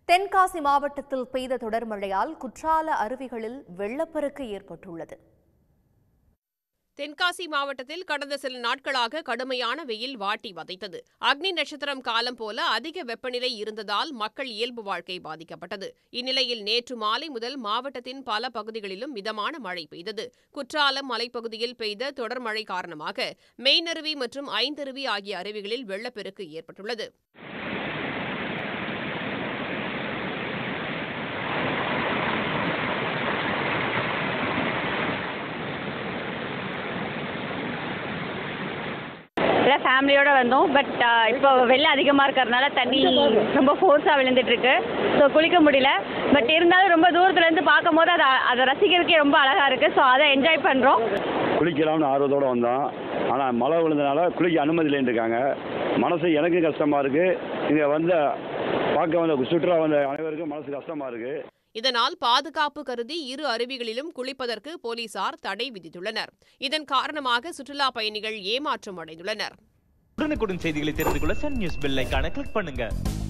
தென்காசி மாவட்டத்தில் பெய்த தொடர் மழையால் குற்றால அருவிகளில் வெள்ளப்பெருக்கு ஏற்பட்டுள்ளது தென்காசி மாவட்டத்தில் கடந்த சில நாட்களாக கடுமையான வெயில் வாட்டி வதைத்தது அக்னி நட்சத்திரம் காலம் போல அதிக வெப்பநிலை இருந்ததால் மக்கள் இயல்பு வாழ்க்கை பாதிக்கப்பட்டது இந்நிலையில் நேற்று மாலை முதல் மாவட்டத்தின் பல பகுதிகளிலும் மிதமான மழை பெய்தது குற்றாலம் மலைப்பகுதியில் பெய்த தொடர் மழை காரணமாக மெய்னருவி மற்றும் ஐந்தருவி ஆகிய அருவிகளில் வெள்ளப்பெருக்கு ஏற்பட்டுள்ளது எல்லாம் ஃபேமிலியோட வந்தோம் பட் இப்போ வெள்ளம் அதிகமாக இருக்கிறதுனால தண்ணி ரொம்ப ஃபோர்ஸாக விழுந்துட்டு இருக்கு ஸோ குளிக்க முடியல பட் இருந்தாலும் ரொம்ப தூரத்துலேருந்து பார்க்கும்போது அதை அதை ரசிக்கிறதுக்கே ரொம்ப அழகாக இருக்குது ஸோ அதை என்ஜாய் பண்ணுறோம் குளிக்கலாம்னு ஆர்வத்தோடு வந்தோம் ஆனால் மழை விழுந்தனால குளிக்க அனுமதி இல்லைன்னு இருக்காங்க மனசு எனக்கும் கஷ்டமாக இருக்குது இங்கே வந்த பார்க்க வந்த சுற்றுலா வந்த அனைவருக்கும் மனசு கஷ்டமாக இருக்குது இதனால் பாதுகாப்பு கருதி இரு அருவிகளிலும் குளிப்பதற்கு போலீசார் தடை விதித்துள்ளனர் இதன் காரணமாக சுற்றுலா பயணிகள் ஏமாற்றம் அடைந்துள்ளனர் உடனுக்குடன் செய்திகளை தெரிந்து கொள்ள சன் நியூஸ் பெல் ஐகானை கிளிக் பண்ணுங்க